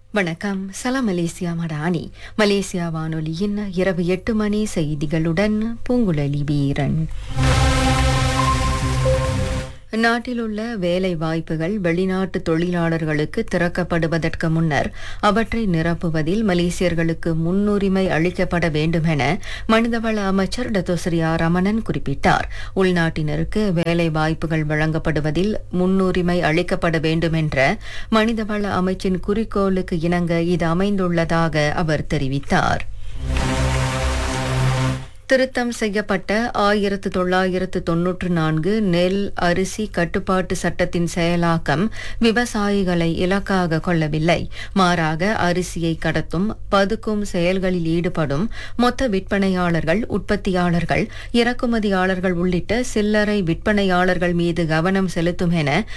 வணக்கம் சலாம் Malaysia Madani Malaysia வானொலியின் இரவு எட்டு மணி செய்திகளுடன் பூங்குழலி வீரன் நாட்டில் உள்ள வேலை வாய்ப்புகள் வெளிநாட்டு தொழிலாளர்களுக்கு திறக்கப்படுவதற்கு முன்னர் அவற்றை நிரப்புவதில் மலேசியர்களுக்கு முன்னுரிமை அளிக்கப்பட வேண்டும் என மனிதவள அமைச்சர் டத்தோஸ்ரியா ரமணன் குறிப்பிட்டார் உள்நாட்டினருக்கு வேலை வாய்ப்புகள் வழங்கப்படுவதில் முன்னுரிமை அளிக்கப்பட வேண்டும் என்ற மனிதவள அமைச்சின் குறிக்கோளுக்கு இணங்க இது அமைந்துள்ளதாக அவர் தெரிவித்தார் திருத்தம் செய்யப்பட்ட ஆயிரத்து தொள்ளாயிரத்து தொன்னூற்று நான்கு நெல் அரிசி கட்டுப்பாட்டு சட்டத்தின் செயலாக்கம் விவசாயிகளை இலக்காக கொள்ளவில்லை மாறாக அரிசியை கடத்தும் பதுக்கும் செயல்களில் ஈடுபடும் மொத்த விற்பனையாளர்கள் உற்பத்தியாளர்கள் இறக்குமதியாளர்கள் உள்ளிட்ட சில்லறை விற்பனையாளர்கள் மீது கவனம் செலுத்தும் என